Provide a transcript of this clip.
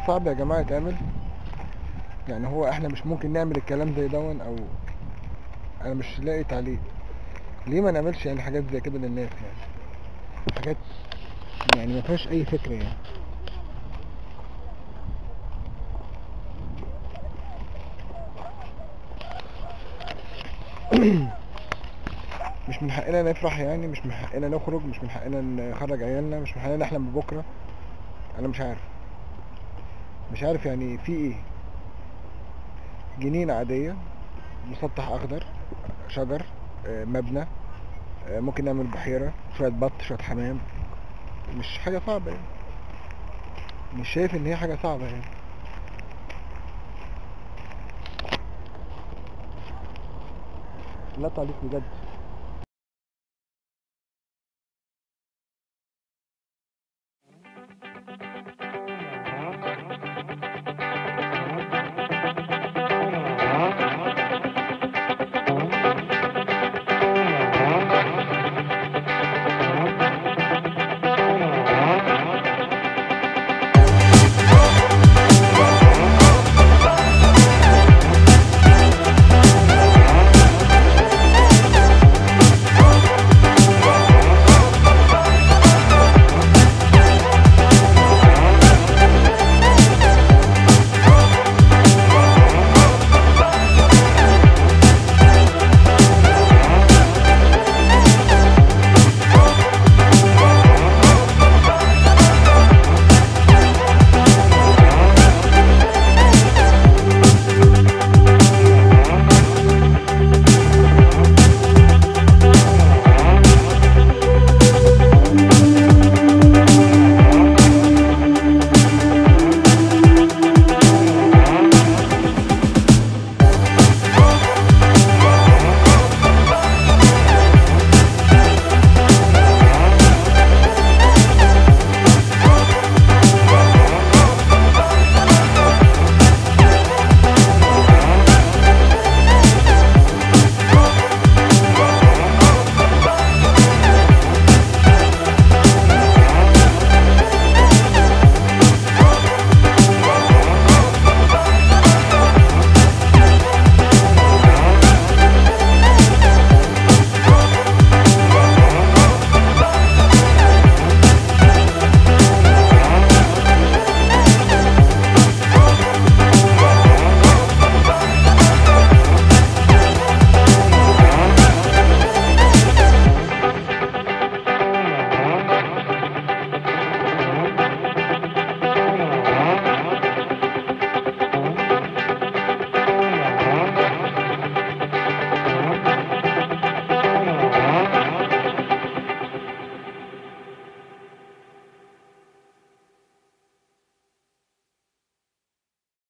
صعب يا جماعة يتعمل يعني هو احنا مش ممكن نعمل الكلام زي دون او انا مش لاقي تعليق ليه ما نعملش يعني حاجات زي كده للناس يعني حاجات يعني ما فيهاش اي فكرة يعني مش من حقنا نفرح يعني مش من حقنا نخرج مش من حقنا نخرج عيالنا مش من حقنا نحلم ببكرة انا مش عارف مش عارف يعني في ايه جنينة عادية مسطح اخضر شجر آه، مبنى آه، ممكن نعمل بحيرة شوية بط شوية حمام مش حاجة صعبة يعني مش شايف ان هي حاجة صعبة يعني لا تعليق بجد